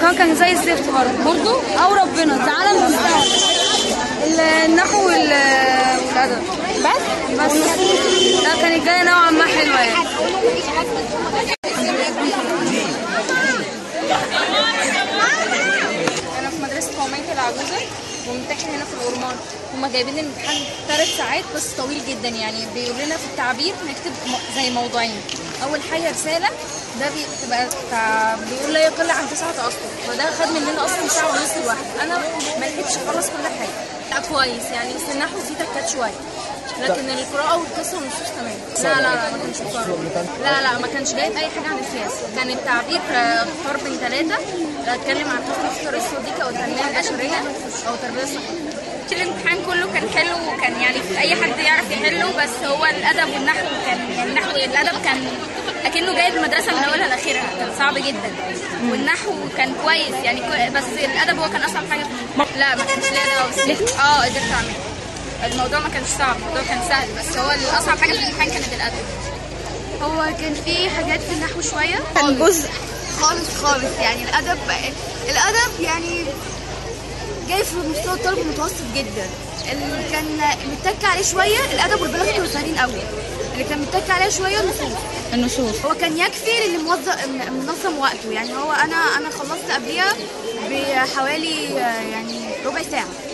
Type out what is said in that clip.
كمان كان زي الزفت برضه برضه او ربنا تعالى نستوعب النحو وال- والادب بس بس لا كانت جايه نوعا ما حلوه يعني انا في مدرسه قوميه العجوزه وممتحن هنا في الورمان هما جايبين الامتحان ثلاث ساعات بس طويل جدا يعني بيقول لنا في التعبير نكتب م- زي موضوعين اول حاجه رساله ده بتبقى بتاع بيقول لا يقل عن تسعة اسطر فده خد مننا اصلا ساعه ونص لوحده انا ما لحقتش اخلص كل حاجه لا كويس يعني بس النحو فيه تكات شويه لكن القراءة والقصة والنصوص تمام لا لا لا ما كانش قراءة لا لا ما كانش جايب أي حاجة عن السياسة كان التعبير آه، اختار بين ثلاثة اتكلم عن كيف نختار الصديقة والتنمية البشرية أو التربية الصحية الامتحان كله كان حلو وكان يعني اي حد يعرف يحله بس هو الادب والنحو كان يعني النحو الادب كان اكنه جايب المدرسه من اولها لاخرها كان صعب جدا والنحو كان كويس يعني كوي... بس الادب هو كان اصعب حاجه لا ما كانش ليا دعوه بس اه قدرت اعمله الموضوع ما كانش صعب الموضوع كان سهل بس هو الاصعب حاجه في الامتحان كانت الادب هو كان في حاجات في النحو شوية كان جزء خالص خالص يعني الأدب الأدب يعني جاي في مستوى الطالب المتوسط جدا اللي كان متك عليه شوية الأدب والبلاغة كانوا سهلين قوي اللي كان متك عليه شوية النصوص النصوص هو كان يكفي للي موظف منظم وقته يعني هو أنا أنا خلصت قبليها بحوالي آه، يعني ربع ساعة